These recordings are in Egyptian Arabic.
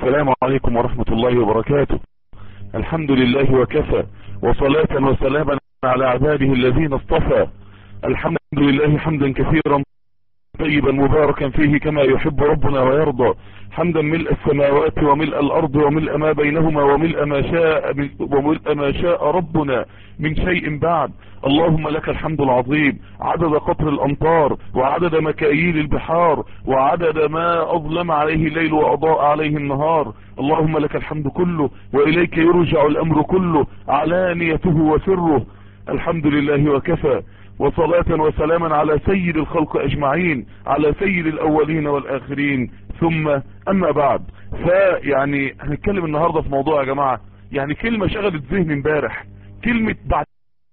السلام عليكم ورحمة الله وبركاته الحمد لله وكفى وصلاة وسلاما على عباده الذين اصطفى الحمد لله حمدا كثيرا طيبا مباركا فيه كما يحب ربنا ويرضى حمدا ملء السماوات وملء الارض وملء ما بينهما وملء ما شاء وملء ما شاء ربنا من شيء بعد اللهم لك الحمد العظيم عدد قطر الامطار وعدد مكاييل البحار وعدد ما اظلم عليه الليل واضاء عليه النهار اللهم لك الحمد كله واليك يرجع الامر كله علانيته وسره الحمد لله وكفى وصلاة وسلاما على سيد الخلق اجمعين على سيد الاولين والاخرين ثم اما بعد فيعني هنتكلم النهاردة في موضوع يا جماعة يعني كلمة شغلت ذهني امبارح كلمة بعد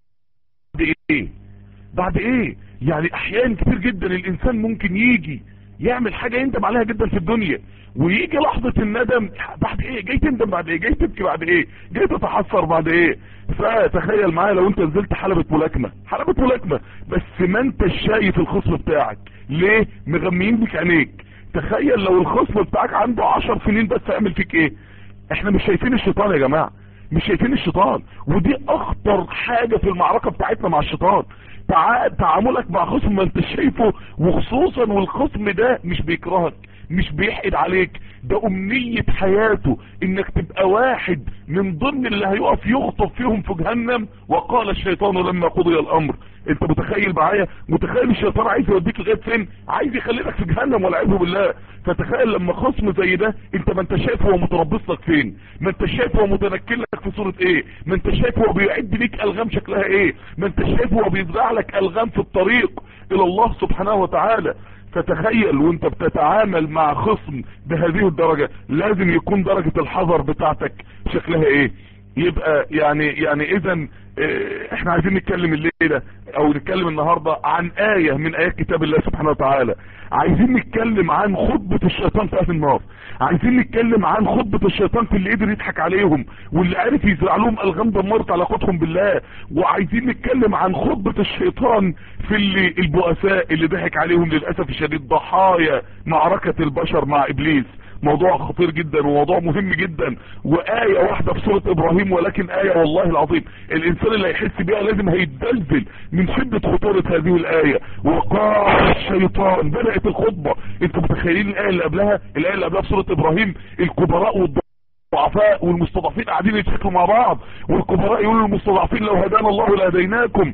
ايه بعد ايه يعني احيان كتير جدا الانسان ممكن يجي يعمل حاجة يندم عليها جدا في الدنيا ويجي لحظة الندم بعد ايه جاي تندم بعد ايه جاي تبكي بعد ايه جاي تتحسر بعد ايه فتخيل معايا لو انت نزلت حلبة ملاكمة حلبة ملاكمة بس ما انت شايف الخصم بتاعك ليه مغميين بك عينيك تخيل لو الخصم بتاعك عنده عشر سنين بس هيعمل فيك ايه احنا مش شايفين الشيطان يا جماعة مش شايفين الشيطان ودي اخطر حاجة في المعركة بتاعتنا مع الشيطان تع... تعاملك مع خصم ما انت شايفه وخصوصا والخصم ده مش بيكرهك مش بيحقد عليك ده امنية حياته انك تبقى واحد من ضمن اللي هيقف يخطف فيهم في جهنم وقال الشيطان لما قضي الامر انت متخيل معايا متخيل الشيطان عايز يوديك لغايه فين عايز يخليك في جهنم والعياذ بالله فتخيل لما خصم زي ده انت ما انت شايف هو متربص لك فين ما انت شايف هو متنكل لك في صوره ايه ما انت شايف هو بيعد ليك الغام شكلها ايه ما انت شايف هو بيزرع لك الغام في الطريق الى الله سبحانه وتعالى فتخيل وانت بتتعامل مع خصم بهذه الدرجة لازم يكون درجة الحذر بتاعتك شكلها ايه يبقى يعني يعني اذا احنا عايزين نتكلم الليلة او نتكلم النهاردة عن آية من آيات كتاب الله سبحانه وتعالى عايزين نتكلم عن خطبة الشيطان في اهل النار عايزين نتكلم عن خطبة الشيطان في اللي قدر يضحك عليهم واللي عرف يزرع لهم الغام دمرت علاقتهم بالله وعايزين نتكلم عن خطبة الشيطان في اللي البؤساء اللي ضحك عليهم للأسف الشديد ضحايا معركة البشر مع ابليس موضوع خطير جدا وموضوع مهم جدا وآية واحدة في سورة ابراهيم ولكن آية والله العظيم الانسان اللي هيحس بيها لازم هيتدلدل من شدة خطورة هذه الآية وقال الشيطان بدأت الخطبة انتوا متخيلين الآية اللي قبلها الآية اللي قبلها في سورة ابراهيم الكبراء والضعفاء الضعفاء والمستضعفين قاعدين يتشكلوا مع بعض والكبراء يقولوا للمستضعفين لو هدانا الله لهديناكم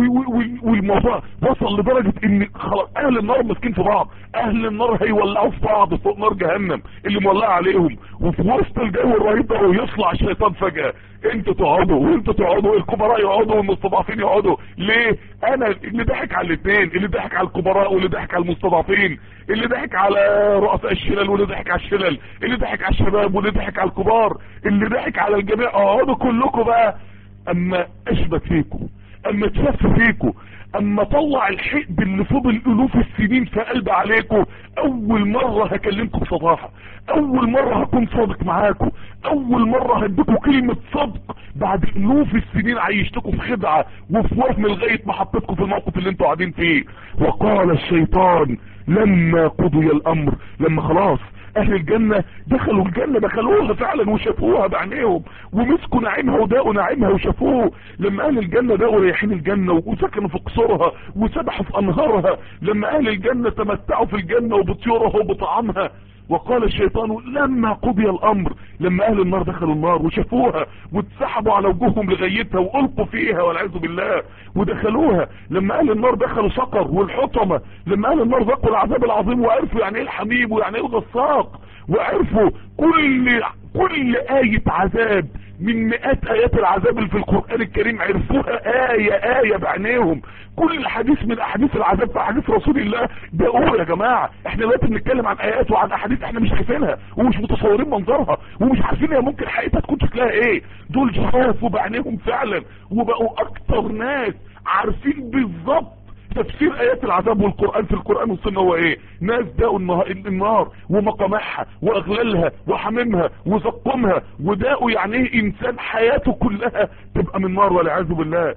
والموضوع وصل لدرجة ان خلاص اهل النار ماسكين في بعض اهل النار هيولعوا في بعض فوق نار جهنم اللي مولعه عليهم وفي وسط الجو الرهيب ده يطلع الشيطان فجأة انتوا تقعدوا وانتوا تقعدوا الكبراء يقعدوا والمستضعفين يقعدوا ليه انا اللي ضحك على الاثنين اللي ضحك على الكبراء واللي ضحك على المستضعفين اللي ضحك على رؤساء الشلل واللي ضحك على الشلل اللي ضحك على الشباب واللي ضحك على الكبار اللي ضحك على الجميع اقعدوا كلكم بقى اما اشبك فيكم اما تشف فيكم اما طلع الحقد اللي فضل الوف السنين في قلب عليكم اول مرة هكلمكم بصراحة اول مرة هكون صادق معاكم اول مرة هديكم كلمة صدق بعد الوف السنين عيشتكم في خدعة وفي وهم لغاية ما حطيتكم في الموقف اللي انتوا قاعدين فيه وقال الشيطان لما قضي الامر لما خلاص اهل الجنة دخلوا الجنة دخلوها فعلا وشافوها بعينيهم ومسكوا نعيمها وداقوا نعيمها وشافوه لما اهل الجنة داقوا ريحين الجنة وسكنوا في قصورها وسبحوا في انهارها لما اهل الجنة تمتعوا في الجنة وبطيورها وبطعامها وقال الشيطان لما قضي الامر لما اهل النار دخلوا النار وشافوها واتسحبوا على وجوههم لغايتها والقوا فيها والعياذ بالله ودخلوها لما اهل النار دخلوا سقر والحطمة لما اهل النار ذاقوا العذاب العظيم وعرفوا يعني ايه الحميم ويعني ايه الغساق وعرفوا كل كل آية عذاب من مئات آيات العذاب اللي في القرآن الكريم عرفوها آية آية بعينيهم كل حديث من أحاديث العذاب في أحاديث رسول الله ده قول يا جماعة احنا دلوقتي بنتكلم عن آيات وعن أحاديث احنا مش شايفينها ومش متصورين منظرها ومش عارفين هي ممكن حقيقتها تكون شكلها ايه دول شافوا بعينيهم فعلا وبقوا أكتر ناس عارفين بالظبط تفسير ايات العذاب والقرآن في القرآن والسنة هو ايه ناس داقوا النار ومقامعها واغلالها وحميمها وزقمها وداقوا يعني ايه انسان حياته كلها تبقى من نار والعياذ بالله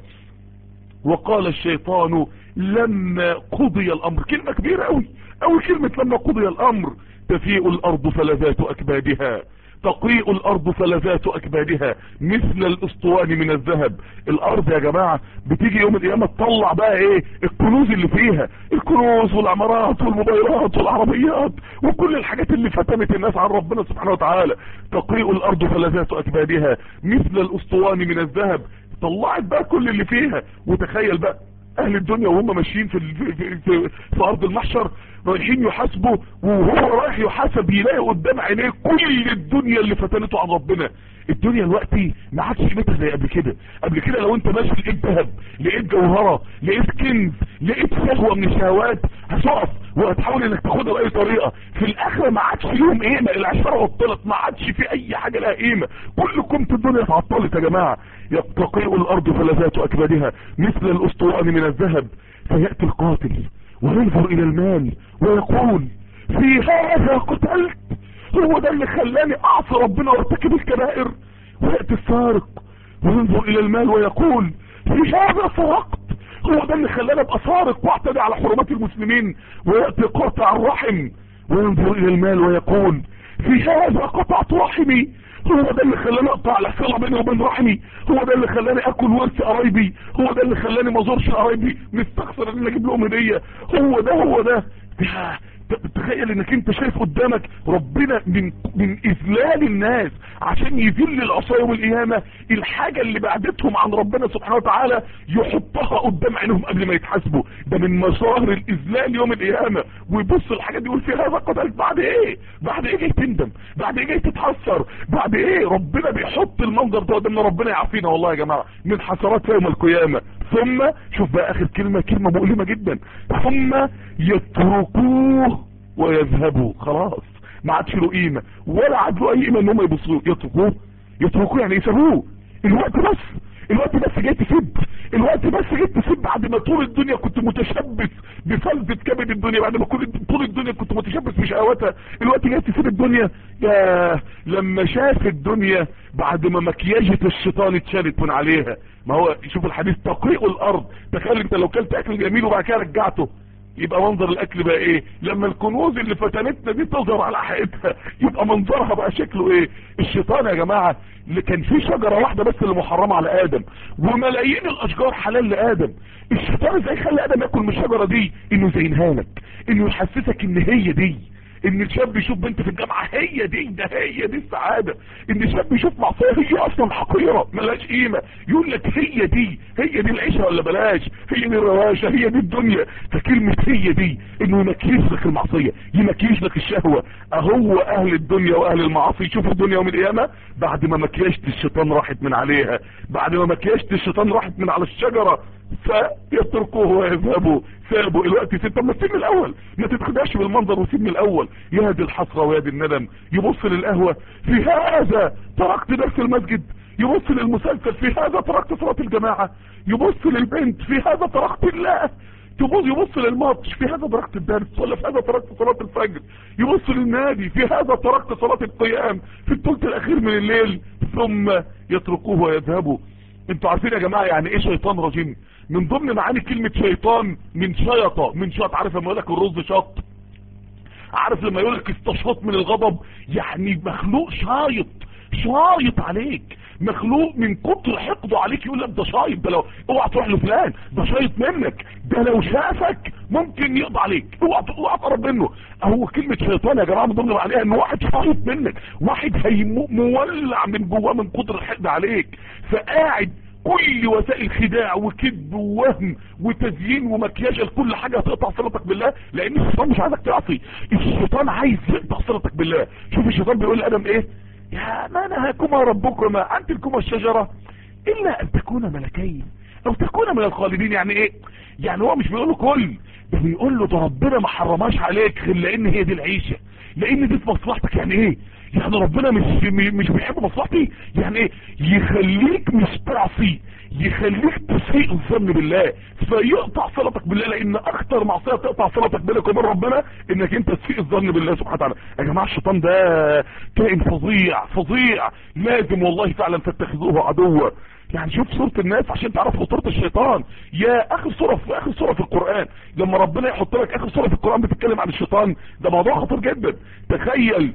وقال الشيطان لما قضي الامر كلمة كبيرة قوي قوي كلمة لما قضي الامر تفيء الارض فلذات اكبادها تقيء الارض فلذات اكبادها مثل الاسطوان من الذهب الارض يا جماعة بتيجي يوم القيامة تطلع بقى ايه الكنوز اللي فيها الكنوز والعمارات والموبايلات والعربيات وكل الحاجات اللي فتنت الناس عن ربنا سبحانه وتعالى تقيء الارض فلذات اكبادها مثل الاسطوان من الذهب طلعت بقى كل اللي فيها وتخيل بقى اهل الدنيا وهم ماشيين في, في, في, في, في ارض المحشر رايحين يحاسبوا وهو رايح يحاسب يلاقي قدام عينيه كل الدنيا اللي فتنته عن ربنا الدنيا دلوقتي ما عادش قيمتها زي قبل كده قبل كده لو انت ماشي لقيت ذهب لقيت جوهره لقيت كنز لقيت شهوه من الشهوات هتقف وهتحاول انك تاخدها باي طريقه في الاخره ما عادش ليهم قيمه العشره عطلت ما عادش في اي حاجه لها قيمه كل قيمه الدنيا اتعطلت يا جماعه يتقيء الارض فلذات اكبادها مثل الاسطوان من الذهب فياتي القاتل وينظر الى المال ويقول في هذا قتلت هو ده اللي خلاني اعصي ربنا وارتكب الكبائر ويأتي السارق وينظر الى المال ويقول في هذا سرقت هو ده اللي خلاني ابقى سارق واعتدي على حرمات المسلمين ويأتي قاطع الرحم وينظر الى المال ويقول في هذا قطعت رحمي هو ده اللي خلاني اقطع الصله بيني وبين رحمي هو ده اللي خلاني اكل ورث قرايبي هو ده اللي خلاني ما ازورش قرايبي مستخسر ان انا اجيب لهم هديه هو ده هو ده تخيل انك انت شايف قدامك ربنا من من اذلال الناس عشان يذل العصا يوم القيامه الحاجه اللي بعدتهم عن ربنا سبحانه وتعالى يحطها قدام عينهم قبل ما يتحاسبوا ده من مظاهر الاذلال يوم القيامه ويبص الحاجه دي يقول في هذا قتلت بعد ايه بعد ايه جاي تندم بعد ايه جاي تتحسر بعد ايه ربنا بيحط المنظر ده قدامنا ربنا يعافينا والله يا جماعه من حسرات يوم القيامه ثم شوف بقى اخر كلمه كلمه مؤلمه جدا ثم يتركوه ويذهبوا خلاص ما عادش له قيمه ولا عاد له اي قيمه ان هم يبصوا يتركوه يتركوه يعني يسابوه الوقت بس الوقت بس جاي تسب الوقت بس جاي تسب بعد ما طول الدنيا كنت متشبث بفلذة كبد الدنيا بعد ما كل طول الدنيا كنت متشبث بشهواتها الوقت جاي تسيب الدنيا يا لما شاف الدنيا بعد ما مكياجة الشيطان اتشالت من عليها ما هو شوف الحديث تقيء الارض تخيل انت لو كلت اكل جميل وبعد كده رجعته يبقى منظر الاكل بقى ايه لما الكنوز اللي فتنتنا دي تظهر على حقيقتها يبقى منظرها بقى شكله ايه الشيطان يا جماعة اللي كان فيه شجرة واحدة بس اللي محرمة على ادم وملايين الاشجار حلال لادم الشيطان ازاي خلى ادم ياكل من الشجرة دي انه يزينها لك انه يحسسك ان هي دي ان الشاب يشوف بنت في الجامعة هي دي ده هي دي السعادة ان الشاب يشوف معصية هي اصلا حقيرة ملاش قيمة يقول لك هي دي هي دي العيشة ولا بلاش هي دي الرواشة هي دي الدنيا فكلمة هي دي انه يمكيش لك المعصية يمكيش لك الشهوة اهو اهل الدنيا واهل المعاصي يشوفوا الدنيا يوم القيامة بعد ما مكياجة الشيطان راحت من عليها بعد ما مكياجة الشيطان راحت من على الشجرة فيتركوه ويذهبوا سابوا الوقت ست طب ما تسيب من الاول ما تتخدعش بالمنظر وسيب من الاول يا دي الحسرة ويا دي الندم يبص للقهوة في هذا تركت درس المسجد يبص للمسلسل في هذا تركت صلاة الجماعة يبص للبنت في هذا تركت الله تبص يبص للماتش في هذا تركت الدرس ولا في هذا تركت صلاة الفجر يبص للنادي في هذا تركت صلاة القيام في الثلث الاخير من الليل ثم يتركوه ويذهبوا انتوا عارفين يا جماعة يعني ايه شيطان رجيم من ضمن معاني كلمة شيطان من شيطة من شيط عارف لما يقول لك الرز شط عارف لما يقول لك استشاط من الغضب يعني مخلوق شايط شايط عليك مخلوق من كتر حقده عليك يقول لك ده شايط ده لو اوعى تروح لفلان ده شايط منك ده لو شافك ممكن يقضي عليك اوعى اوعى تقرب منه هو كلمة شيطان يا جماعة من ضمن معانيها ان واحد شايط منك واحد هيمو مولع من جواه من كتر الحقد عليك فقاعد كل وسائل خداع وكذب ووهم وتزيين ومكياج لكل حاجة هتقطع صلتك بالله لان الشيطان مش عايزك تعصي الشيطان عايز يقطع صلتك بالله شوف الشيطان بيقول لادم ايه يا ما نهاكما ربكما عن تلكما الشجرة الا ان تكون ملكين او تكون من الخالدين يعني ايه يعني هو مش بيقول له كل ده بيقول له ده ربنا ما حرمهاش عليك غير لان هي دي العيشة لان دي في مصلحتك يعني ايه يعني ربنا مش مش بيحب مصلحتي يعني ايه يخليك مش تعصي يخليك تسيء الظن بالله فيقطع صلتك بالله لان اكتر معصيه تقطع صلتك بينك وبين ربنا انك انت تسيء الظن بالله سبحانه وتعالى يا جماعه الشيطان ده كائن فظيع فظيع لازم والله فعلا تتخذوه عدوا يعني شوف سورة الناس عشان تعرف خطورة الشيطان يا اخر سورة في اخر سورة في القرآن لما ربنا يحط لك اخر سورة في القرآن بتتكلم عن الشيطان ده موضوع خطير جدا تخيل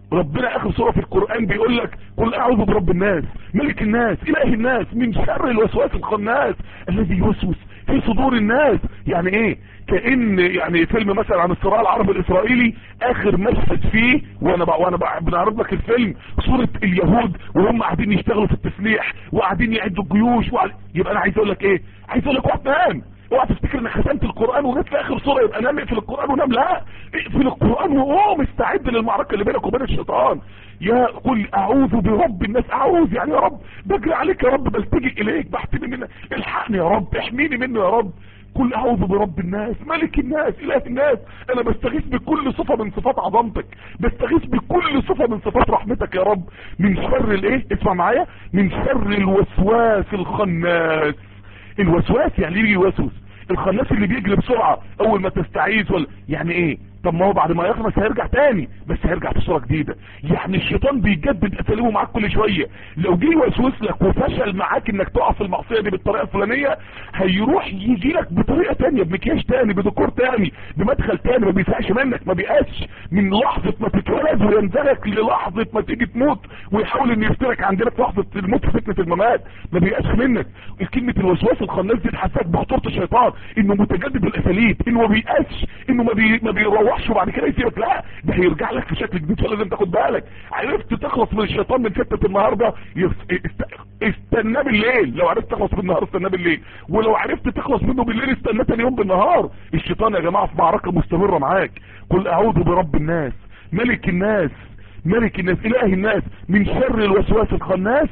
ربنا اخر سورة في القرآن بيقول لك قل اعوذ برب الناس ملك الناس اله الناس من شر الوسواس الخناس الذي يوسوس في صدور الناس يعني ايه كأن يعني فيلم مثلا عن الصراع العربي الاسرائيلي اخر مشهد فيه وانا بقى وانا بقى بنعرض لك الفيلم صورة اليهود وهم قاعدين يشتغلوا في التسليح وقاعدين يعدوا الجيوش وقاعد... يبقى انا عايز اقول لك ايه عايز اقول لك وقت نام اوعى تفتكر انك ختمت القرآن وجيت في اخر صورة يبقى نام اقفل القرآن ونام لا اقفل القرآن وقوم استعد للمعركة اللي بينك وبين الشيطان يا قل اعوذ برب الناس اعوذ يعني يا رب بجري عليك يا رب بلتجئ اليك بحتمي منك الحقني يا رب احميني منه يا رب قل اعوذ برب الناس ملك الناس اله الناس انا بستغيث بكل صفة من صفات عظمتك بستغيث بكل صفة من صفات رحمتك يا رب من شر الايه اسمع معايا من شر الوسواس الخناس الوسواس يعني ليه يوسوس الخناس اللي بيجري بسرعة اول ما تستعيذ ولا يعني ايه طب ما هو بعد ما يخلص هيرجع تاني بس هيرجع بصورة جديدة يعني الشيطان بيجدد اساليبه معاك كل شوية لو جه يوسوس لك وفشل معاك انك تقع في المعصية دي بالطريقة الفلانية هيروح يجي لك بطريقة تانية بمكياج تاني بديكور تاني بمدخل تاني ما بيسعش منك ما بيقاسش من لحظة ما تتولد وينزلك للحظة ما تيجي تموت ويحاول ان يفترك عندنا في لحظة الموت في فتنة الممات ما بيقاسش منك كلمة الوسواس الخناس دي تحسسك بخطورة الشيطان انه متجدد الاساليب انه ما بيقاسش انه ما, بي... ما بيروحش وبعد كده يسيبك لا ده هيرجع لك في شكل جديد فلازم تاخد بالك عرفت تخلص من الشيطان من فتنة النهاردة يس... است... استناه بالليل لو عرفت تخلص بالنهار استناه بالليل ولو عرفت تخلص منه بالليل استناه تاني يوم بالنهار الشيطان يا جماعة في معركة مستمرة معاك قل اعوذ برب الناس ملك الناس ملك الناس اله الناس من شر الوسواس الخناس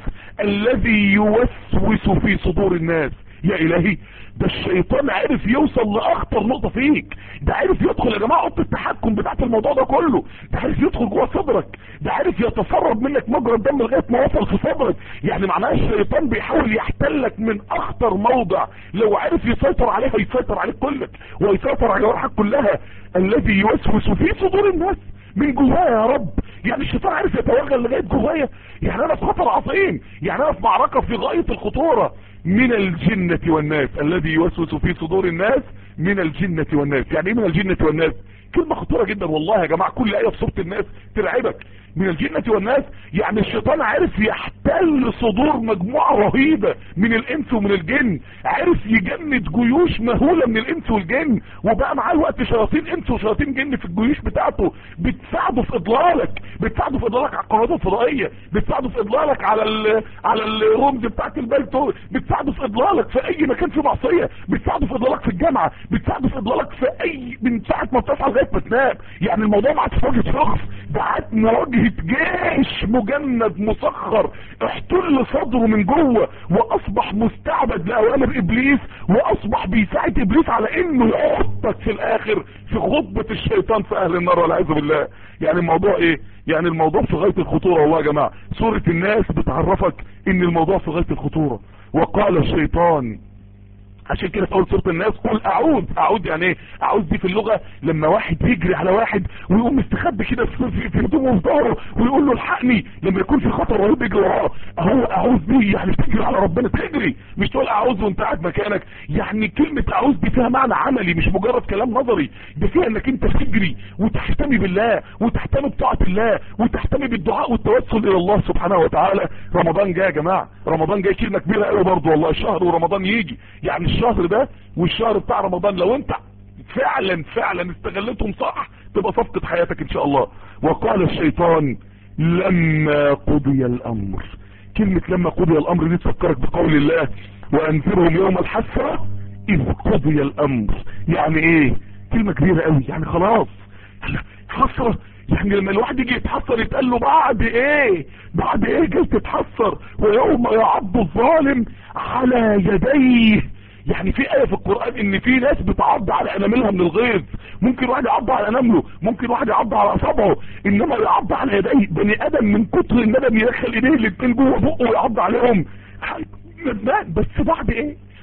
الذي يوسوس في صدور الناس يا الهي ده الشيطان عرف يوصل لاخطر نقطة فيك ده عرف يدخل يا جماعة اوضه التحكم بتاعت الموضوع ده كله ده عرف يدخل جوه صدرك ده عرف يتسرب منك مجرى الدم لغاية ما وصل في صدرك يعني معناها الشيطان بيحاول يحتلك من اخطر موضع لو عرف يسيطر عليه هيسيطر عليك كلك ويسيطر على جوارحك كلها الذي يوسوس في صدور الناس من جوايا يا رب يعني الشيطان عارف يتوغل لغايه جوايا يعني انا في خطر عظيم يعني انا في معركة في غاية الخطورة من الجنة والناس الذي يوسوس في صدور الناس من الجنة والناس يعني ايه من الجنة والناس كلمة خطيرة جدا والله يا جماعة كل آية في صورة الناس ترعبك من الجنة والناس يعني الشيطان عارف يحتل صدور مجموعة رهيبة من الانس ومن الجن عارف يجند جيوش مهولة من الانس والجن وبقى معاه الوقت شياطين انس وشياطين جن في الجيوش بتاعته بتساعده في اضلالك بتساعده في اضلالك على القنوات الفضائية بتساعده في اضلالك على ال على الرمز بتاعت البيت بتساعده في اضلالك في اي مكان فيه معصية بتساعده في اضلالك في الجامعة بتساعده في اضلالك في اي من ساعة ما بتصحى لغاية ما تنام يعني الموضوع ما عادش واجهة شخص ده عاد مواجهة جيش مجند مسخر احتل صدره من جوه واصبح مستعبد لاوامر ابليس واصبح بيساعد ابليس على انه يحطك في الاخر في خطبة الشيطان في اهل النار والعياذ بالله يعني الموضوع ايه يعني الموضوع في غاية الخطورة والله يا جماعة سورة الناس بتعرفك ان الموضوع في غاية الخطورة وقال الشيطان عشان كده في اول سوره الناس قول اعوذ اعوذ يعني ايه اعوذ دي في اللغه لما واحد يجري على واحد ويقوم مستخبي كده في في, في هدومه وفي ظهره ويقول له الحقني لما يكون في خطر رهيب يجري وراه اهو اعوذ دي يعني بتجري على ربنا تجري مش تقول اعوذ وانت قاعد مكانك يعني كلمه اعوذ دي فيها معنى عملي مش مجرد كلام نظري ده فيها انك انت تجري وتحتمي بالله وتحتمي بطاعه الله وتحتمي بالدعاء والتوسل الى الله سبحانه وتعالى رمضان جاي يا جماعه رمضان جاي كلمه كبيره قوي برضه والله شهر ورمضان يجي يعني الشهر ده والشهر بتاع رمضان لو انت فعلا فعلا استغلتهم صح تبقى صفقة حياتك ان شاء الله وقال الشيطان لما قضي الامر كلمة لما قضي الامر دي تفكرك بقول الله وانذرهم يوم الحسرة اذ قضي الامر يعني ايه كلمة كبيرة قوي يعني خلاص حسرة يعني لما الواحد يجي يتحسر يتقال له بعد ايه بعد ايه جاي تتحسر ويوم يعض الظالم على يديه يعني في آية في القرآن ان في ناس بتعض على اناملها من الغيظ ممكن واحد يعض على انامله ممكن واحد يعض على اصابعه انما يعض على يديه بني ادم من كتر الندم يدخل ايديه الاتنين جوه بقه ويعض عليهم ندمان بس بعد ايه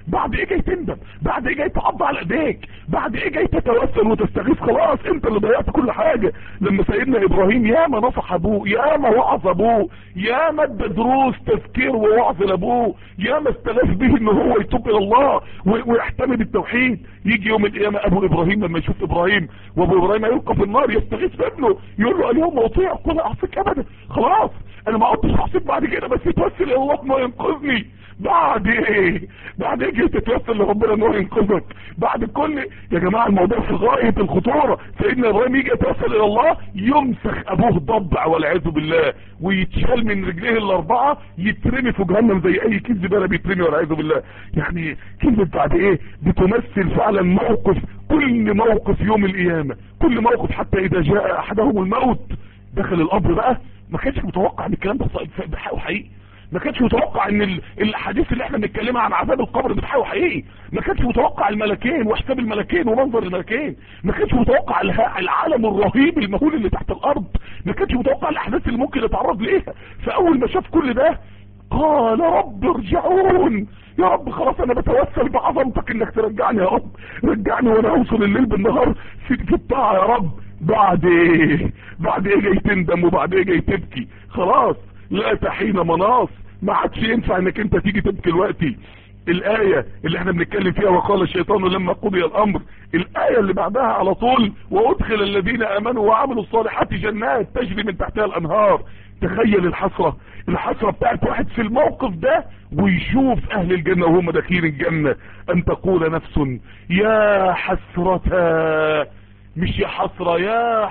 بعد ايه جاي تندم بعد ايه جاي تعض على ايديك بعد ايه جاي تتوسل وتستغيث خلاص انت اللي ضيعت كل حاجة لما سيدنا ابراهيم ياما نصح ابوه ياما وعظ ابوه ياما ادى دروس تذكير ووعظ لابوه ياما استغاث به ان هو يتوب الى الله ويحتمي بالتوحيد يجي يوم القيامة ابو ابراهيم لما يشوف ابراهيم وابو ابراهيم يلقى في النار يستغيث بابنه يقول له اليوم اطيع كل اعصيك ابدا خلاص انا ما عدتش اعصيك بعد كده بس يتوسل الى الله انه ينقذني بعد ايه بعد ايه جيت تتوسل لربنا ان هو ينقذك بعد كل يا جماعه الموضوع في غايه الخطوره سيدنا ابراهيم يجي يتوسل الى الله يمسخ ابوه ضبع والعياذ بالله ويتشال من رجليه الاربعه يترمي في جهنم زي اي كيس زباله بيترمي والعياذ بالله يعني كلمه بعد ايه بتمثل فعلا موقف كل موقف يوم القيامه كل موقف حتى اذا جاء احدهم الموت دخل القبر بقى ما كانش متوقع ان الكلام ده حقيقي ما كانش متوقع ان الاحاديث اللي احنا بنتكلمها عن عذاب القبر بتحاول حقيقي ما كانش متوقع الملكين وحساب الملكين ومنظر الملكين ما كانش متوقع العالم الرهيب المهول اللي تحت الارض ما كانش متوقع الاحداث اللي ممكن يتعرض ليها فاول ما شاف كل ده قال رب ارجعون يا رب خلاص انا بتوسل بعظمتك انك ترجعني يا رب رجعني وانا اوصل الليل بالنهار في, في الطاعه يا رب بعد ايه بعد ايه جاي تندم وبعد ايه جاي تبكي خلاص لا تحين مناص ما عادش ينفع انك انت تيجي تبكي دلوقتي الآية اللي احنا بنتكلم فيها وقال الشيطان لما قضي الأمر الآية اللي بعدها على طول وأدخل الذين آمنوا وعملوا الصالحات جنات تجري من تحتها الأنهار تخيل الحسرة الحسرة بتاعت واحد في الموقف ده ويشوف أهل الجنة وهم داخلين الجنة أن تقول نفس يا حسرتها مش يا حسرة يا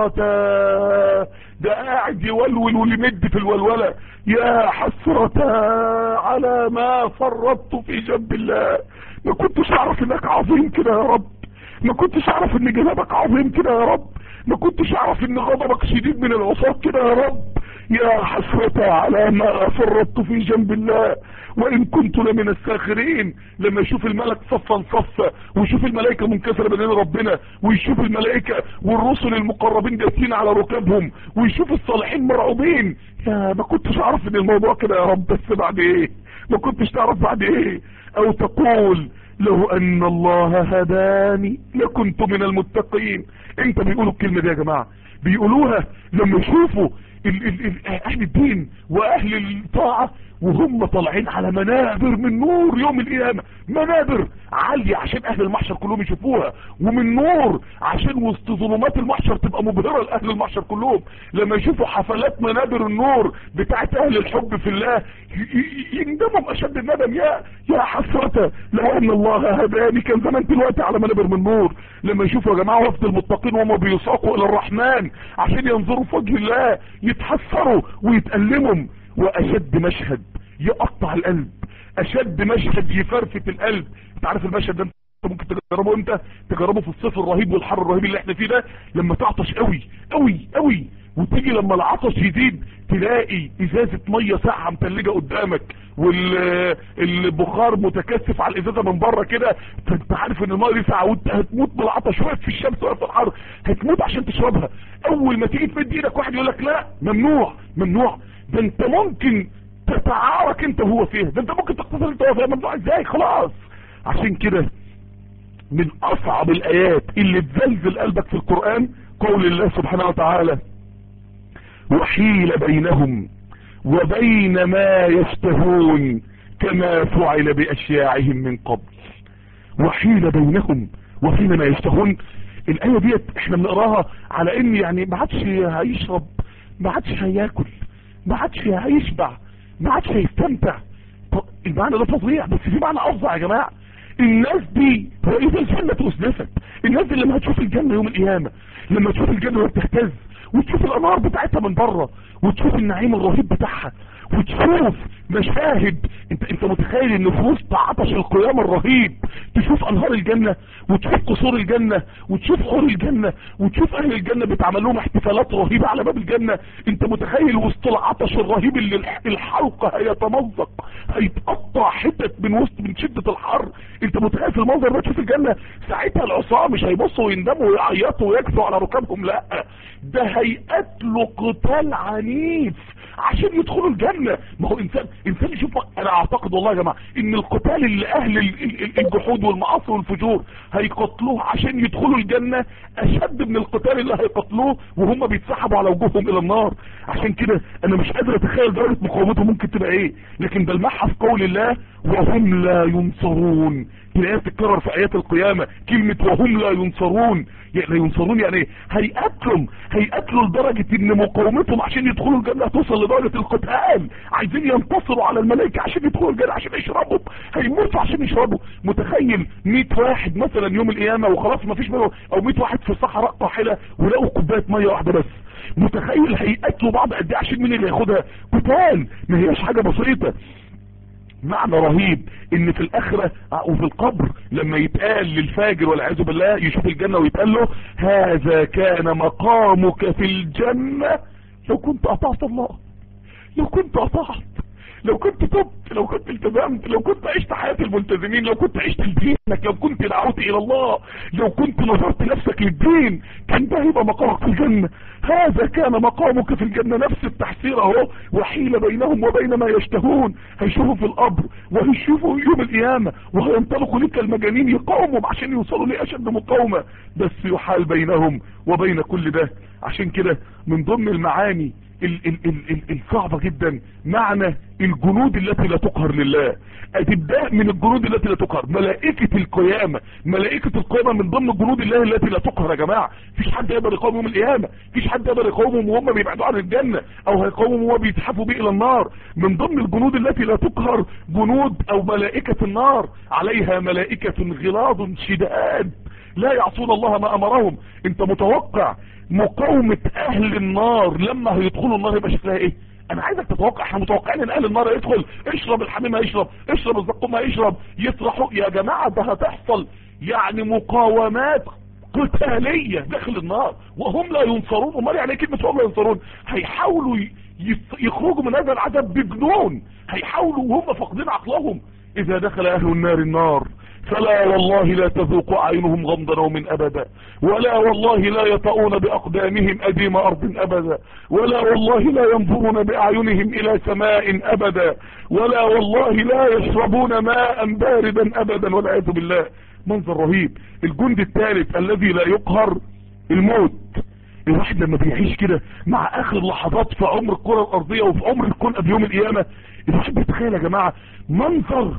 حسرة ده قاعد يولول ويمد في الولولة يا حسرة على ما فرطت في جنب الله ما كنتش اعرف انك عظيم كده يا رب ما كنتش اعرف ان جنابك عظيم كده يا رب ما كنتش اعرف ان غضبك شديد من العصاة كده يا رب يا حسرة على ما فرطت في جنب الله وان كنت لمن الساخرين لما يشوف الملك صفا صفا ويشوف الملائكة منكسرة بين ربنا ويشوف الملائكة والرسل المقربين جالسين على ركابهم ويشوف الصالحين مرعوبين يا ما كنتش اعرف ان الموضوع كده يا رب بس بعد ايه ما كنتش تعرف بعد ايه او تقول لو ان الله هداني لكنت من المتقين انت بيقولوا الكلمة دي يا جماعة بيقولوها لما يشوفوا ال ال ال اهل الدين واهل الطاعة وهم طالعين على منابر من نور يوم القيامة منابر عالية عشان اهل المحشر كلهم يشوفوها ومن نور عشان وسط ظلمات المحشر تبقى مبهرة لاهل المحشر كلهم لما يشوفوا حفلات منابر النور بتاعت اهل الحب في الله يندموا اشد الندم يا يا حسرة لو ان الله هداني كان زمان دلوقتي على منابر من نور لما يشوفوا يا جماعة وفد المتقين وهم بيساقوا الى الرحمن عشان ينظروا في وجه الله يتحسروا ويتألموا واشد مشهد يقطع القلب اشد مشهد يفرفت القلب انت عارف المشهد ده انت ممكن تجربه امتى تجربه في الصيف الرهيب والحر الرهيب اللي احنا فيه ده لما تعطش قوي قوي قوي وتيجي لما العطش يزيد تلاقي ازازة مية ساقعة متلجة قدامك والبخار متكثف على الازازة من بره كده فانت عارف ان المية دي ساقعة وانت هتموت بالعطش واقف في الشمس واقف في الحر هتموت عشان تشربها اول ما تيجي تمد ايدك واحد يقول لك لا ممنوع ممنوع ده انت ممكن تتعارك انت وهو فيها ده انت ممكن تقتصر انت وهو فيها ممنوع ازاي خلاص عشان كده من اصعب الايات اللي تزلزل قلبك في القرآن قول الله سبحانه وتعالى وحيل بينهم وبين ما يشتهون كما فعل باشياعهم من قبل وحيل بينهم وبين ما يشتهون الايه ديت احنا بنقراها على ان يعني ما عادش هيشرب ما عادش هياكل ما عادش هيشبع ما عادش هيستمتع المعنى ده فظيع بس في معنى افظع يا جماعه الناس دي واذا الجنه ازلفت الناس دي لما هتشوف الجنه يوم القيامه لما تشوف الجنه وتهتز وتشوف الانوار بتاعتها من بره وتشوف النعيم الرهيب بتاعها وتشوف مشاهد انت انت متخيل ان في وسط عطش القيام الرهيب تشوف انهار الجنة وتشوف قصور الجنة وتشوف حور الجنة وتشوف اهل الجنة بيتعمل لهم احتفالات رهيبة على باب الجنة انت متخيل وسط العطش الرهيب اللي الحلقة هيتمزق هيتقطع حتت من وسط من شدة الحر انت متخيل في المنظر ده تشوف الجنة ساعتها العصاه مش هيبصوا ويندموا ويعيطوا ويكفوا على ركابهم لا ده هيقتلوا قتال عنيف عشان يدخلوا الجنة ما هو انسان انسان يشوف انا اعتقد والله يا جماعة ان القتال اللي اهل الجحود والمعاصي والفجور هيقتلوه عشان يدخلوا الجنة اشد من القتال اللي هيقتلوه وهم بيتسحبوا على وجوههم الى النار عشان كده انا مش قادر اتخيل درجة مقاومتهم ممكن تبقى ايه لكن بلمحها في قول الله وهم لا ينصرون تلاقيها بتتكرر في ايات القيامة كلمة وهم لا ينصرون يعني لا ينصرون يعني ايه هيقتلهم هيقتلوا لدرجة ان مقاومتهم عشان يدخلوا الجنة هتوصل لدرجة القتال عايزين ينتصروا على الملائكة عشان يدخلوا الجنة عشان يشربوا هيموتوا عشان يشربوا متخيل 100 واحد مثلا يوم القيامة وخلاص ما فيش منهم او 100 واحد في الصحراء طاحلة ولقوا كوبايه مية واحدة بس متخيل هيقتلوا بعض قد ايه عشان مين اللي ياخدها قتال ما هياش حاجة بسيطة معنى رهيب ان في الاخرة وفي القبر لما يتقال للفاجر والعياذ بالله يشوف الجنة ويتقال له هذا كان مقامك في الجنة لو كنت اطعت الله لو كنت اطعت لو كنت تبت لو كنت التزمت لو كنت عشت حياة الملتزمين لو كنت عشت لدينك لو كنت دعوت الى الله لو كنت نظرت نفسك للدين كان ده يبقى مقامك في الجنة هذا كان مقامك في الجنة نفس التحسير اهو وحيل بينهم وبين ما يشتهون هيشوفوا في القبر وهيشوفوا يوم القيامة وهينطلقوا لك المجانين يقاوموا عشان يوصلوا لأشد مقاومة بس يحال بينهم وبين كل ده عشان كده من ضمن المعاني الصعبة جدا معنى الجنود التي لا تقهر لله اتبداء من الجنود التي لا تقهر ملائكة القيامة ملائكة القيامة من ضمن الجنود الله التي لا تقهر يا جماعة فيش حد يقدر يقاوم يوم القيامة فيش حد يقدر يقاومهم وهم بيبعدوا عن الجنة او هيقاومهم وهم بيتحفوا بيه الى النار من ضمن الجنود التي لا تقهر جنود او ملائكة النار عليها ملائكة غلاظ شداد لا يعصون الله ما امرهم انت متوقع مقاومة اهل النار لما هيدخلوا النار يبقى شكلها ايه انا عايزك تتوقع احنا متوقعين ان اهل النار يدخل اشرب الحميم هيشرب اشرب الزقوم هيشرب يطرحوا يا جماعة ده هتحصل يعني مقاومات قتالية داخل النار وهم لا ينصرون امال يعني كلمة هم لا ينصرون هيحاولوا يخرجوا من هذا العذاب بجنون هيحاولوا وهم فاقدين عقلهم اذا دخل اهل النار النار فلا والله لا تذوق عينهم غمض نوم ابدا ولا والله لا يطؤون باقدامهم اديم ارض ابدا ولا والله لا ينظرون باعينهم الى سماء ابدا ولا والله لا يشربون ماء باردا ابدا والعياذ بالله منظر رهيب الجند الثالث الذي لا يقهر الموت الواحد لما بيعيش كده مع اخر لحظات في عمر الكرة الارضية وفي عمر الكون قبل يوم القيامة الواحد بيتخيل يا جماعة منظر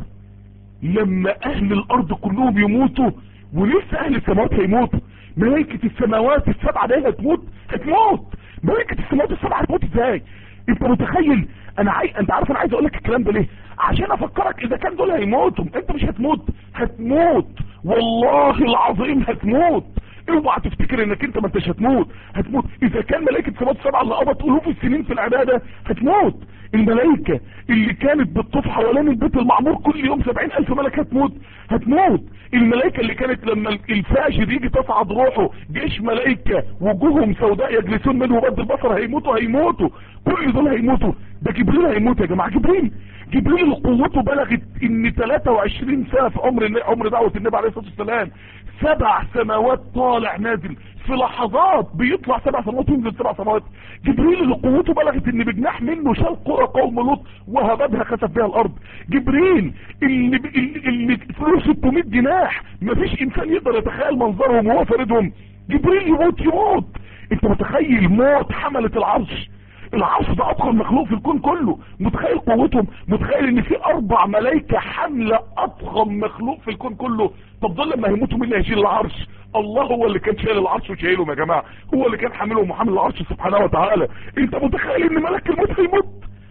لما اهل الارض كلهم يموتوا ولسه اهل السماوات هيموتوا ملائكة السماوات السبعة دي هتموت هتموت ملائكة السماوات السبعة هتموت ازاي انت متخيل انا عاي... انت عارف انا عايز اقول لك الكلام ده ليه عشان افكرك اذا كان دول هيموتوا انت مش هتموت هتموت والله العظيم هتموت اوعى تفتكر انك انت ما انتش هتموت هتموت اذا كان ملائكة سماوات السبعة اللي قضت الوف السنين في العبادة هتموت الملائكة اللي كانت بتطوف حوالين البيت المعمور كل يوم سبعين الف ملكة هتموت هتموت الملائكة اللي كانت لما الفاجر يجي تصعد روحه جيش ملائكة وجوههم سوداء يجلسون منه بد البصر هيموتوا هيموتوا كل دول هيموتوا ده جبريل هيموت يا جماعة جبريل جبريل اللي قوته بلغت ان 23 سنة في عمر عمر دعوة النبي عليه الصلاة والسلام سبع سماوات طالع نازل في لحظات بيطلع سبع سماوات وينزل سبع سماوات جبريل اللي قوته بلغت ان بجناح منه شال قرى قوم لوط وهبدها خسف بها الارض جبريل اللي اللي له 600 جناح مفيش انسان يقدر يتخيل منظرهم وهو فاردهم جبريل يموت يموت انت متخيل موت حملة العرش العرش ده اضخم مخلوق في الكون كله متخيل قوتهم متخيل ان في اربع ملايكة حملة اضخم مخلوق في الكون كله طب دول لما هيموتوا مين اللي هيشيل العرش الله هو اللي كان شايل العرش وشايلهم يا جماعة هو اللي كان حاملهم وحامل العرش سبحانه وتعالى انت متخيل ان ملك الموت هيموت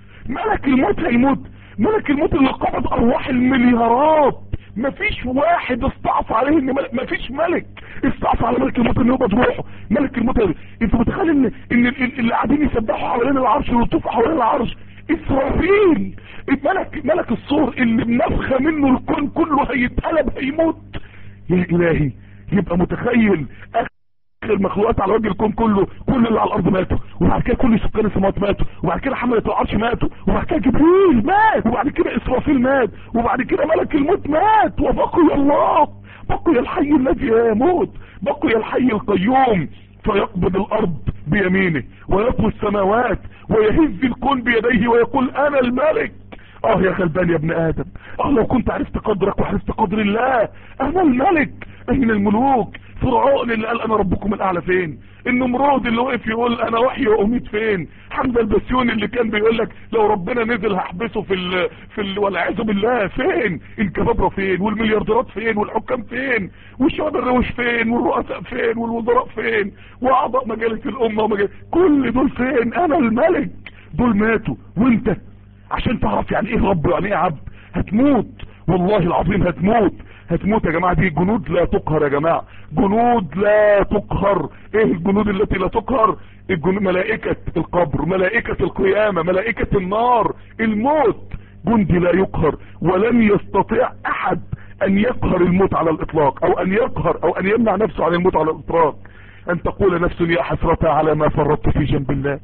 ملك الموت هيموت ملك الموت اللي قبض ارواح المليارات مفيش واحد استعصى عليه ان ملك مفيش ملك استعصى على ملك الموت ان يقبض روحه ملك الموت انت متخيل ان ان اللي قاعدين يسبحوا حوالين العرش ويطوفوا حوالين العرش اسرافيل الملك ملك الصور اللي بنفخه منه الكون كله هيتقلب هيموت يا الهي يبقى متخيل اخر المخلوقات على وجه الكون كله كل اللي على الارض ماتوا وبعد كده كل سكان السماوات ماتوا وبعد كده حملة العرش ماتوا وبعد كده جبريل مات وبعد كده اسرافيل مات وبعد كده ملك الموت مات وبقي الله بقي الحي الذي لا يموت بقي الحي القيوم فيقبض الارض بيمينه ويطوي السماوات ويهز الكون بيديه ويقول انا الملك اه يا غلبان يا ابن ادم اه لو كنت عرفت قدرك وعرفت قدر الله انا الملك اين الملوك فرعون اللي قال انا ربكم الاعلى فين النمرود اللي وقف يقول انا وحي واميت فين حمزه البسيوني اللي كان بيقول لك لو ربنا نزل هحبسه في ال في ال والعياذ بالله فين الكبابره فين والمليارديرات فين والحكام فين والشباب الروش فين والرؤساء فين والوزراء فين واعضاء مجالس الامه ومجالس كل دول فين انا الملك دول ماتوا وانت عشان تعرف يعني ايه رب يعني ايه عبد هتموت والله العظيم هتموت هتموت يا جماعة دي جنود لا تقهر يا جماعة جنود لا تقهر ايه الجنود التي لا تقهر الجنود ملائكة القبر ملائكة القيامة ملائكة النار الموت جندي لا يقهر ولن يستطيع احد ان يقهر الموت على الاطلاق او ان يقهر او ان يمنع نفسه عن الموت على الاطلاق ان تقول نفس يا حسرة على ما فرطت في جنب الله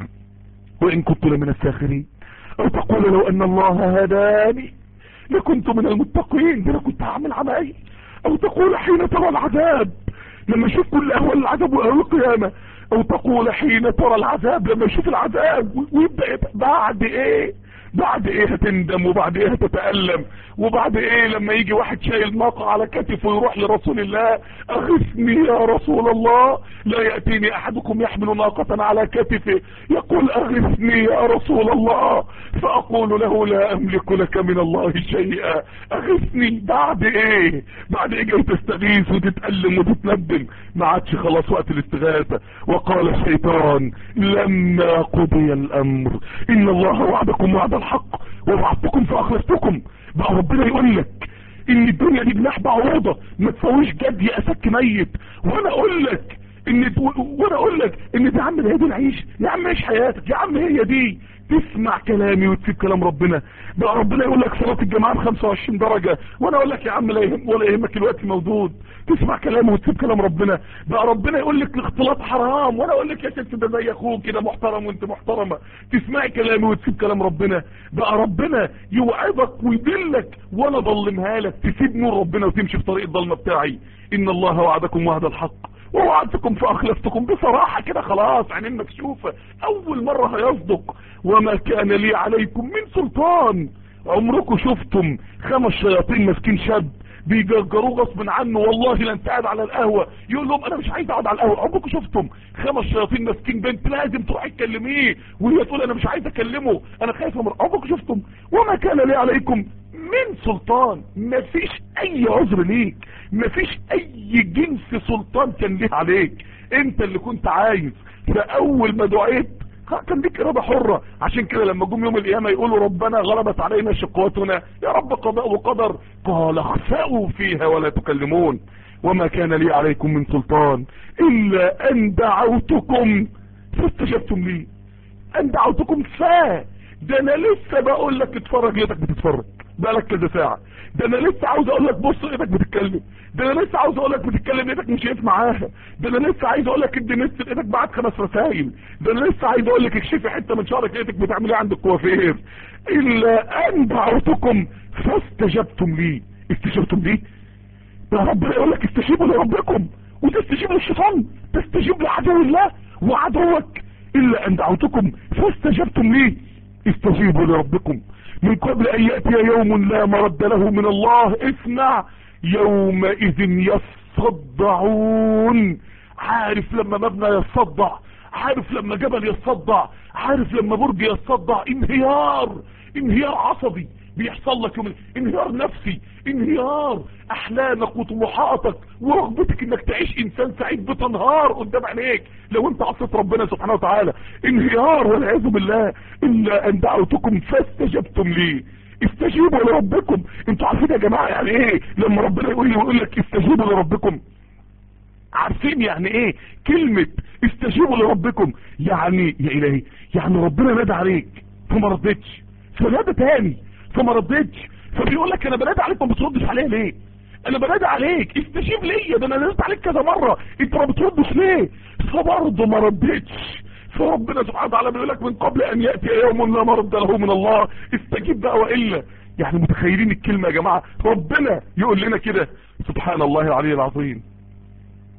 وان كنت لمن الساخرين او تقول لو ان الله هداني لكنت من المتقين ده انا كنت هعمل عمايل او تقول حين ترى العذاب لما اشوف كل اهوال العذاب واهوال القيامة او تقول حين ترى العذاب لما اشوف العذاب ويبدأ بعد ايه بعد ايه هتندم وبعد ايه هتتألم وبعد ايه لما يجي واحد شايل ناقة على كتفه ويروح لرسول الله اغثني يا رسول الله لا يأتيني احدكم يحمل ناقة على كتفه يقول اغثني يا رسول الله فاقول له لا املك لك من الله شيئا اغثني بعد ايه بعد ايه جاي تستغيث وتتألم وتتندم ما عادش خلاص وقت الاستغاثة وقال الشيطان لما قضي الامر ان الله وعدكم وعد الحق ووعدتكم فاخلفتكم بقى ربنا يقول لك ان الدنيا دي جناح بعوضة ما تسويش جد يا اسك ميت وانا اقول لك ان وانا اقول لك ان ده عم ده دي العيش يا عم عيش حياتك يا عم هي دي تسمع كلامي وتسيب كلام ربنا بقى ربنا يقول لك صلاة الجماعة ب 25 درجة وانا اقول لك يا عم لا يهم ولا يهمك الوقت موجود تسمع كلامه وتسيب كلام ربنا بقى ربنا يقول لك الاختلاط حرام وانا اقول لك يا ست ده زي اخوك كده محترم وانت محترمة تسمعي كلامي وتسيب كلام ربنا بقى ربنا يوعظك ويدلك وانا ضلمها لك تسيب نور ربنا وتمشي في طريق الضلمة بتاعي ان الله وعدكم وعد الحق ووعدتكم فاخلفتكم بصراحة كده خلاص عينين مكشوفة اول مرة هيصدق وما كان لي عليكم من سلطان عمركم شفتم خمس شياطين ماسكين شاب بيجرجروه غصب عنه والله لا انت قاعد على القهوة يقول لهم انا مش عايز اقعد على القهوة عمركم شفتم خمس شياطين ماسكين بنت لازم تروحي تكلميه وهي تقول انا مش عايز اكلمه انا خايف امر عمركم شفتم وما كان لي عليكم من سلطان مفيش اي عذر ليك مفيش اي جنس سلطان كان ليه عليك انت اللي كنت عايز فاول ما دعيت كان ليك اراده حره عشان كده لما جم يوم القيامه يقولوا ربنا غلبت علينا شقوتنا يا رب قضاء وقدر قال اخسأوا فيها ولا تكلمون وما كان لي عليكم من سلطان الا ان دعوتكم فاستجبتم لي ان دعوتكم فا ده انا لسه بقول لك اتفرج ايدك بتتفرج بقالك كذا ساعه ده انا لسه عاوز اقول لك بص ايدك بتتكلم ده انا لسه عاوز اقول لك بتتكلم ايدك مش شايف معاها ده انا لسه عايز اقول لك ادي نست ايدك بعت خمس رسايل ده انا لسه عايز اقول لك اكشفي حته من شعرك ايدك بتعمل ايه عند الكوافير الا ان دعوتكم فاستجبتم لي استجبتم لي يا رب يقول لك استجيبوا لربكم وتستجيب للشيطان تستجيب لعدو الله وعدوك الا ان دعوتكم فاستجبتم لي استجيبوا لربكم من قبل ان يأتي يوم لا مرد له من الله اسمع يومئذ يصدعون عارف لما مبنى يصدع عارف لما جبل يصدع عارف لما برج يصدع انهيار انهيار عصبي بيحصل لك يوم انهيار نفسي انهيار احلامك وطموحاتك ورغبتك انك تعيش انسان سعيد بتنهار قدام عينيك لو انت عصيت ربنا سبحانه وتعالى انهيار والعياذ بالله الا ان دعوتكم فاستجبتم لي استجيبوا لربكم انتوا عارفين يا جماعه يعني ايه لما ربنا يقول لي ويقول لك استجيبوا لربكم عارفين يعني ايه كلمة استجيبوا لربكم يعني يا الهي يعني ربنا نادى عليك فما ردتش فنادى تاني فما ردتش فبيقول لك انا بنادى عليك ما بتردش عليا ليه انا بنادى عليك استجيب ليا ده انا ناديت عليك كذا مرة انت ما بتردش ليه فبرضه ما ردتش فربنا سبحانه وتعالى بيقول لك من قبل ان ياتي يوم لا مرد له من الله استجيب بقى والا يعني متخيلين الكلمة يا جماعة ربنا يقول لنا كده سبحان الله العلي العظيم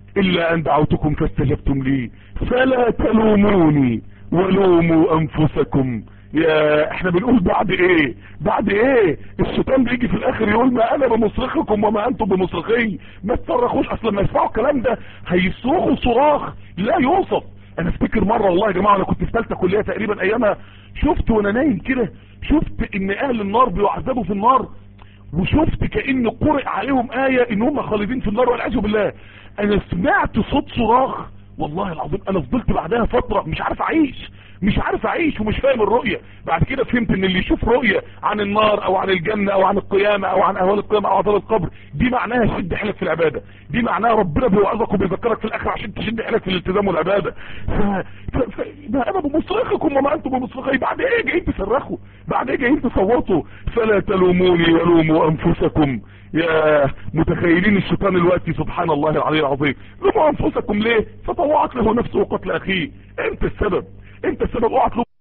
الا ان دعوتكم فاستجبتم لي فلا تلوموني ولوموا انفسكم يا احنا بنقول بعد ايه بعد ايه الشيطان بيجي في الاخر يقول ما انا بمصرخكم وما انتم بمصرخي ما تصرخوش اصلا ما يسمعوا الكلام ده هيصرخوا صراخ لا يوصف انا افتكر مرة والله يا جماعة انا كنت في ثالثه كلية تقريبا ايامها شفت وانا نايم كده شفت ان اهل النار بيعذبوا في النار وشفت كأن قرئ عليهم آية ان هم خالدين في النار والعياذ بالله انا سمعت صوت صراخ والله العظيم انا فضلت بعدها فترة مش عارف اعيش مش عارف اعيش ومش فاهم الرؤية بعد كده فهمت ان اللي يشوف رؤية عن النار او عن الجنة او عن القيامة او عن اهوال القيامة او عذاب القبر دي معناها شد حيلك في العبادة دي معناها ربنا بيوعظك وبيذكرك في الاخر عشان تشد حيلك في الالتزام والعبادة ف... ف... ف... ما انا بمصرخكم وما انتم بمصرخي بعد ايه جايين تصرخوا بعد ايه جايين تصوتوا فلا تلوموني ولوموا انفسكم يا متخيلين الشيطان الوقتي سبحان الله العلي العظيم لوموا انفسكم ليه فطوعت له نفسه قتل اخيه انت السبب انت السبب اوعى تلوم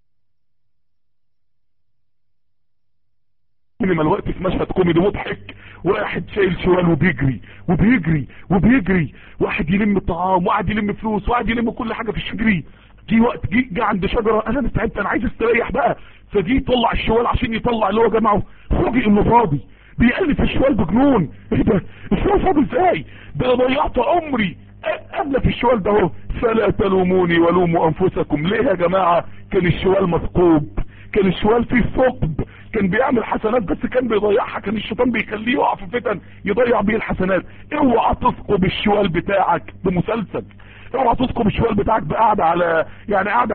انما الوقت في مشهد كوميدي مضحك واحد شايل شوال وبيجري وبيجري وبيجري واحد يلم طعام واحد يلم فلوس واحد يلم كل حاجه في الشجري جه وقت جه جه عند شجره انا مستعد انا عايز استريح بقى فجه يطلع الشوال عشان يطلع اللي هو جمعه فوجئ انه فاضي بيقلب في الشوال بجنون ايه ده الشوال فاضي ازاي ده انا ضيعت عمري قبل في الشوال ده اهو فلا تلوموني ولوموا انفسكم ليه يا جماعة كان الشوال مثقوب كان الشوال فيه ثقب كان بيعمل حسنات بس كان بيضيعها كان الشيطان بيخليه يقع في فتن يضيع بيه الحسنات اوعى تثقب الشوال بتاعك بمسلسل اوعى تثقب الشوال بتاعك بقعدة على يعني قاعدة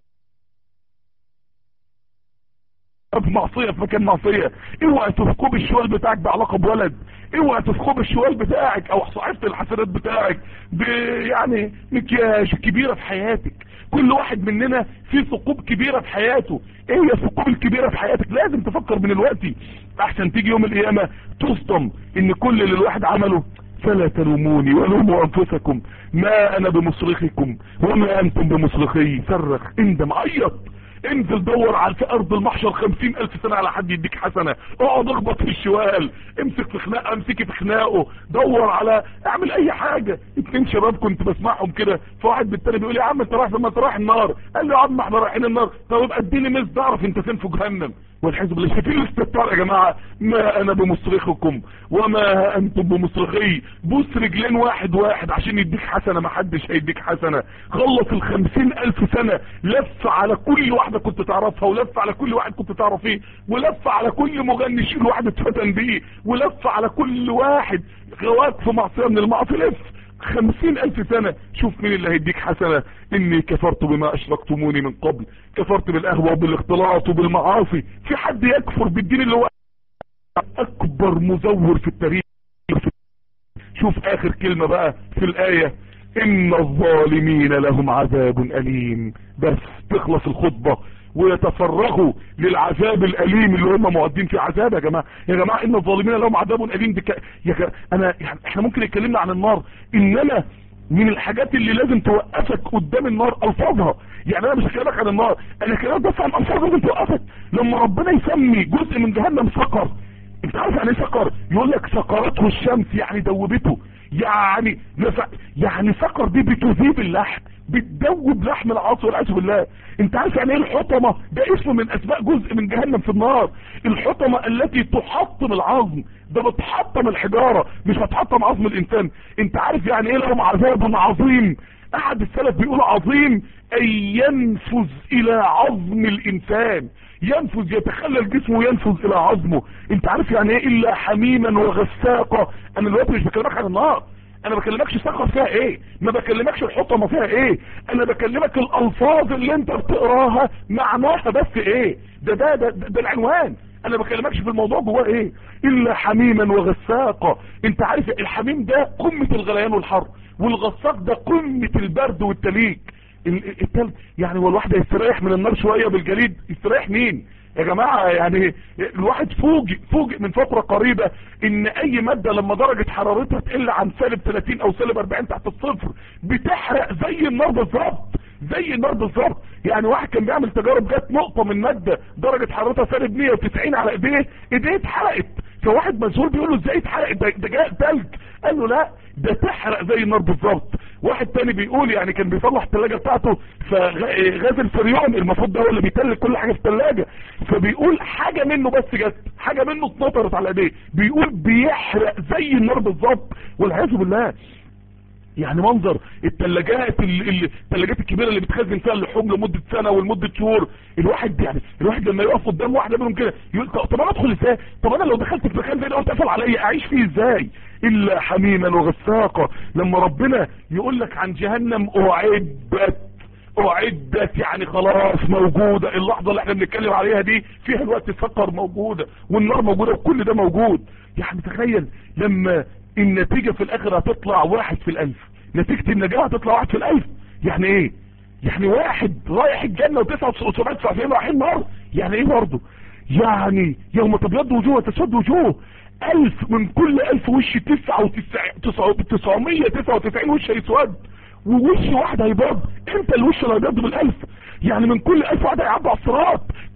في معصية في مكان معصية اوعى تثقب الشوال بتاعك بعلاقة بولد اوعى تثقب الشوال بتاعك او صحيفة الحسنات بتاعك يعني مكياج كبيرة في حياتك كل واحد مننا في ثقوب كبيرة في حياته ايه هي الثقوب الكبيرة في حياتك لازم تفكر من الوقت احسن تيجي يوم القيامة تصدم ان كل اللي الواحد عمله فلا تلوموني ولوموا انفسكم ما انا بمصرخكم وما انتم بمصرخي صرخ اندم عيط انزل دور على في ارض المحشر خمسين الف سنة على حد يديك حسنة اقعد اخبط في الشوال امسك في خناقه امسكي في خناقه دور على اعمل اي حاجة اتنين شباب كنت بسمعهم كده فواحد بالتاني بيقول يا عم انت رايح لما انت رايح النار قال له يا عم احنا رايحين النار طب يبقى اديني مز اعرف انت فين في جهنم والحزب بالله شايفين الاستهتار يا جماعة ما انا بمصرخكم وما انتم بمصرخي بوس رجلين واحد واحد عشان يديك حسنة ما حدش هيديك حسنة خلص الخمسين الف سنة لف على كل واحدة كنت تعرفها ولف على كل واحد كنت تعرفيه ولف على كل مغني شيل واحد اتفتن بيه ولف على كل واحد غواك في معصية من المعصية لف خمسين الف سنة شوف مين اللي هيديك حسنة اني كفرت بما اشركتموني من قبل كفرت بالقهوة وبالاختلاط وبالمعاصي في حد يكفر بالدين اللي هو اكبر مزور في التاريخ شوف اخر كلمة بقى في الاية ان الظالمين لهم عذاب اليم بس تخلص الخطبة ويتفرغوا للعذاب الاليم اللي هم مؤدين فيه عذاب يا جماعه يا جماعه ان الظالمين لهم عذاب اليم دك... يا جماعة انا يعني احنا ممكن اتكلمنا عن النار انما من الحاجات اللي لازم توقفك قدام النار الفاظها يعني انا مش هكلمك عن النار انا كلامك بس عن الفاظ لازم توقفك لما ربنا يسمي جزء من جهنم سقر انت عارف يعني ايه سقر يقول لك سقرته الشمس يعني دوبته يعني يعني سقر دي بتذيب اللحم بتدوب لحم العاصي والعياذ بالله انت عارف يعني ايه الحطمه ده اسم من اسماء جزء من جهنم في النار الحطمه التي تحطم العظم ده بتحطم الحجاره مش بتحطم عظم الانسان انت عارف يعني ايه لهم عذاب عظيم احد السلف بيقول عظيم اي ينفذ الى عظم الانسان ينفذ يتخلل جسمه وينفذ الى عظمه انت عارف يعني ايه الا حميما وغساقا انا دلوقتي مش بكلمك عن النار انا بكلمكش سقر فيها ايه ما بكلمكش الحطمه فيها ايه انا بكلمك الالفاظ اللي انت بتقراها معناها بس ايه ده ده ده, ده, ده العنوان انا بكلمكش في الموضوع جواه ايه الا حميما وغساقا انت عارف الحميم ده قمة الغليان والحر والغساق ده قمة البرد والتليج التلج يعني هو الواحد يستريح من النار شوية بالجليد يستريح مين يا جماعة يعني الواحد فوجئ فوجئ من فترة قريبة ان اي مادة لما درجة حرارتها تقل عن سالب 30 او سالب 40 تحت الصفر بتحرق زي النار بالظبط زي النار بالظبط يعني واحد كان بيعمل تجارب جت نقطة من مادة درجة حرارتها سالب 190 على ايديه ايديه اتحرقت فواحد مسؤول بيقول له ازاي اتحرقت ده, ده جاء تلج قال له لا ده تحرق زي النار بالظبط واحد تاني بيقول يعني كان بيصلح الثلاجه بتاعته فغاز الفريون المفروض ده هو اللي بيتلج كل حاجه في الثلاجه فبيقول حاجه منه بس جت حاجه منه اتنطرت على ايديه بيقول بيحرق زي النار بالظبط والعياذ بالله يعني منظر الثلاجات الثلاجات الكبيره اللي بتخزن فيها اللحوم لمده سنه ولمده شهور الواحد يعني الواحد لما يقف قدام واحده منهم كده يقول طب انا ادخل ازاي طب انا لو دخلت في مكان زي ده واتقفل عليا اعيش فيه ازاي الا حميما وغساقا لما ربنا يقول لك عن جهنم اعدت اعدت يعني خلاص موجودة اللحظة اللي احنا بنتكلم عليها دي فيها الوقت السكر موجودة والنار موجودة وكل ده موجود يعني تخيل لما النتيجة في الاخر هتطلع واحد في الالف نتيجة النجاة هتطلع واحد في الالف يعني ايه يعني واحد رايح الجنة وتسعة وسبعة وتسعين رايحين نار يعني ايه برضه يعني يوم تبيض وجوه وتسود وجوه الف من كل الف وش تسعة وتسعمية تسعة وتسعين وش هيسود ووش واحد هيبيض انت الوش اللي هيبيض بالالف يعني من كل الف واحد هيعدي على الصراط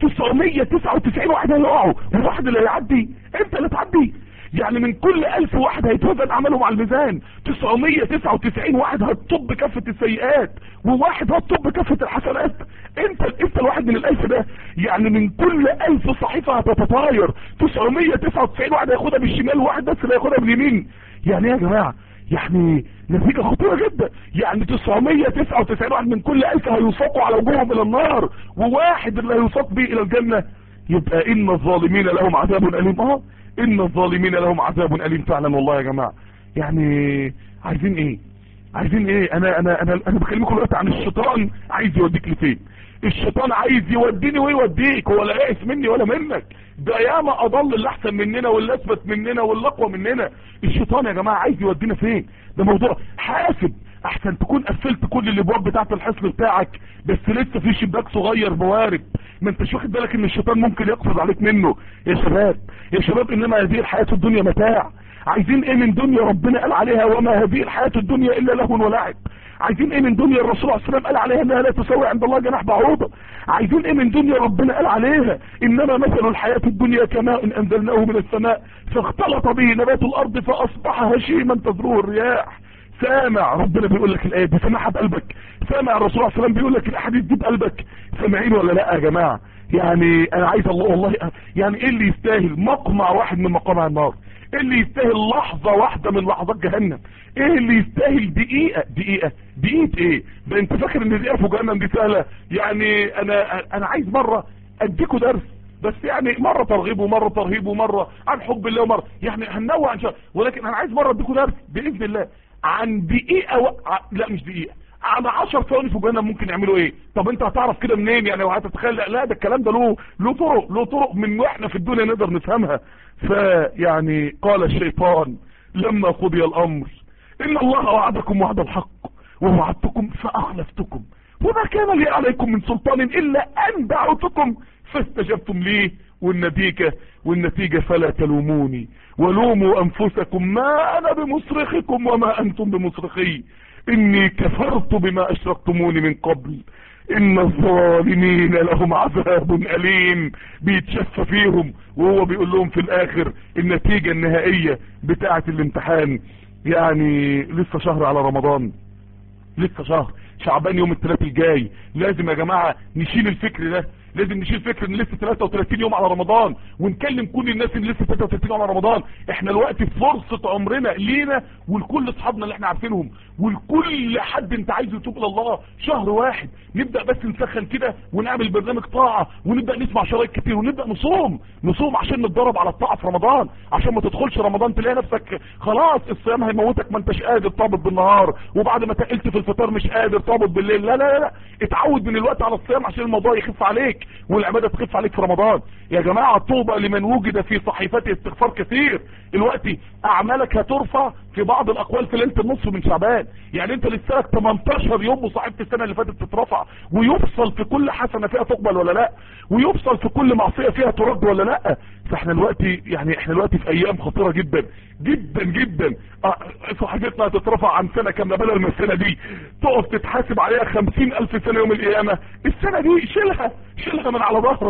999 واحد هيقعوا والواحد اللي هيعدي انت اللي تعدي يعني من كل الف واحد هيتوزن عملهم على الميزان 999 واحد هتطب كفة السيئات وواحد هتطب كفة الحسنات انت انت الواحد من الالف ده يعني من كل الف صحيفة هتتطاير 999 واحد هياخدها بالشمال وواحد بس اللي هياخدها باليمين يعني ايه يا جماعة يعني نتيجة خطيرة جدا يعني 999 واحد من كل الف هيوسقوا على وجوههم الى النار وواحد اللي هيوسق به الى الجنة يبقى ان الظالمين لهم عذاب اليم اه ان الظالمين لهم عذاب اليم فعلا والله يا جماعة يعني عايزين ايه عايزين ايه انا انا انا انا بكلمكم دلوقتي عن الشيطان عايز يوديك لفين الشيطان عايز يوديني ويوديك هو لا يائس مني ولا منك ده ياما اضل اللي احسن مننا واللي اثبت مننا واللي اقوى مننا الشيطان يا جماعه عايز يودينا فين ده موضوع حاسب احسن تكون قفلت كل الابواب بتاعه الحصن بتاعك بس لسه في شباك صغير موارب ما انتش واخد بالك ان الشيطان ممكن يقفز عليك منه يا شباب يا شباب انما هذه الحياه الدنيا متاع عايزين ايه من دنيا ربنا قال عليها وما هذه الحياه الدنيا الا لهو ولعب عايزين ايه من دنيا الرسول عليه السلام قال عليها انها لا تساوي عند الله جناح بعوضة عايزين ايه من دنيا ربنا قال عليها انما مثل الحياة الدنيا كماء انزلناه من السماء فاختلط به نبات الارض فاصبح هشيما تذروه الرياح سامع ربنا بيقول لك الايه دي سامعها بقلبك سامع الرسول عليه السلام بيقول لك الاحاديث دي بقلبك سامعين ولا لا يا جماعه يعني انا عايز الله والله يعني ايه اللي يستاهل مقمع واحد من مقامع النار ايه اللي يستاهل لحظة واحدة من لحظات جهنم ايه اللي يستاهل دقيقة دقيقة دقيقة ايه ده انت فاكر ان دقيقة في جهنم دي سهلة يعني انا انا عايز مرة اديكوا درس بس يعني مرة ترغيب ومرة ترهيب ومرة عن حب الله ومرة يعني هنوع ان شاء الله ولكن انا عايز مرة اديكوا درس باذن الله عن دقيقة و... لا مش دقيقة على 10 ثواني في جهنم ممكن يعملوا ايه طب انت هتعرف كده منين يعني وهتتخيل لا ده الكلام ده له له طرق له طرق من واحنا في الدنيا نقدر نفهمها فيعني قال الشيطان لما قضي الامر ان الله وعدكم وعد الحق ووعدتكم فاخلفتكم وما كان لي عليكم من سلطان الا ان دعوتكم فاستجبتم لي والنتيجة والنتيجة فلا تلوموني ولوموا انفسكم ما انا بمصرخكم وما انتم بمصرخي اني كفرت بما اشركتموني من قبل ان الظالمين لهم عذاب اليم بيتشفى فيهم وهو بيقول لهم في الاخر النتيجة النهائية بتاعة الامتحان يعني لسه شهر على رمضان لسه شهر شعبان يوم الثلاث الجاي لازم يا جماعة نشيل الفكر ده لازم نشيل فكر ان لسه 33 يوم على رمضان ونكلم كل الناس اللي لسه 33 يوم على رمضان احنا الوقت في فرصة عمرنا لينا ولكل اصحابنا اللي احنا عارفينهم ولكل حد انت عايز يتوب الى الله شهر واحد نبدأ بس نسخن كده ونعمل برنامج طاعة ونبدأ نسمع شرايط كتير ونبدأ نصوم نصوم عشان نتدرب على الطاعة في رمضان عشان ما تدخلش رمضان تلاقي نفسك خلاص الصيام هيموتك ما انتش قادر تابط بالنهار وبعد ما تقلت في الفطار مش قادر تابط بالليل لا لا لا اتعود من الوقت على الصيام عشان الموضوع يخف عليك والعبادة تخف عليك في رمضان يا جماعة طوبى لمن وجد في صحيفته استغفار كثير الوقت اعمالك هترفع في بعض الاقوال في ليله النصف من شعبان يعني انت لسه 18 يوم وصاحبت السنه اللي فاتت تترفع ويفصل في كل حسنه فيها تقبل ولا لا ويفصل في كل معصيه فيها ترد ولا لا فاحنا دلوقتي يعني احنا دلوقتي في ايام خطيره جدا جدا جدا اه صحيفتنا هتترفع عن سنه كامله بدل ما السنه دي تقف تتحاسب عليها خمسين الف سنه يوم القيامه السنه دي شيلها شيلها من على ظهرك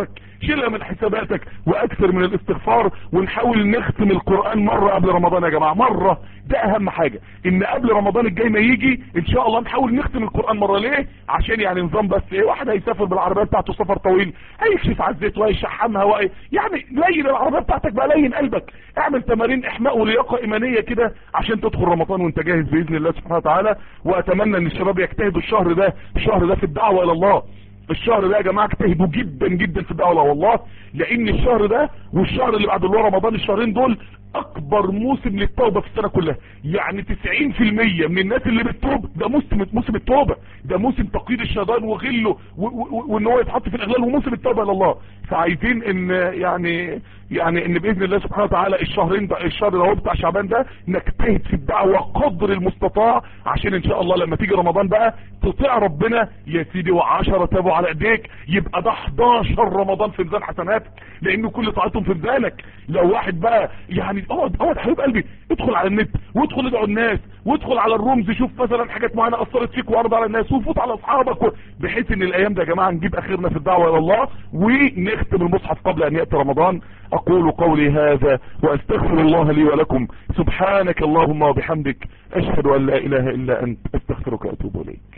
شيلها من حساباتك واكثر من الاستغفار ونحاول نختم القرآن مرة قبل رمضان يا جماعة مرة ده اهم حاجة ان قبل رمضان الجاي ما يجي ان شاء الله نحاول نختم القرآن مرة ليه عشان يعني نظام بس ايه واحد هيسافر بالعربية بتاعته سفر طويل هيكشف على الزيت وهيشحمها وهي يعني لين العربية بتاعتك بقى لين قلبك اعمل تمارين احماء ولياقة ايمانية كده عشان تدخل رمضان وانت جاهز باذن الله سبحانه وتعالى واتمنى ان الشباب يجتهدوا الشهر ده الشهر ده في الدعوة الى الله الشهر ده يا جماعة اجتهدوا جدا جدا في الدعوة والله لان الشهر ده والشهر اللي بعد الله رمضان الشهرين دول اكبر موسم للتوبة في السنة كلها يعني 90% من الناس اللي بتتوب ده موسم موسم التوبة ده موسم تقييد الشيطان وغله وان هو يتحط في الاغلال وموسم التوبة لله فعايزين ان يعني يعني ان باذن الله سبحانه وتعالى الشهرين ده الشهر ده هو بتاع شعبان ده نجتهد في الدعوة قدر المستطاع عشان ان شاء الله لما تيجي رمضان بقى تطيع ربنا يا سيدي وعشرة تابوا على ايديك يبقى ده 11 رمضان في ميزان حسناتك لان كل طاعتهم في ميزانك لو واحد بقى يعني اقعد اقعد حبيب قلبي ادخل على النت وادخل ادعو الناس وادخل على الرومز شوف مثلا حاجات معينه اثرت فيك وعرض على الناس وفوت على اصحابك و... بحيث ان الايام ده يا جماعه نجيب اخرنا في الدعوه الى الله ونختم المصحف قبل ان ياتي رمضان اقول قولي هذا واستغفر الله لي ولكم سبحانك اللهم وبحمدك اشهد ان لا اله الا انت استغفرك واتوب اليك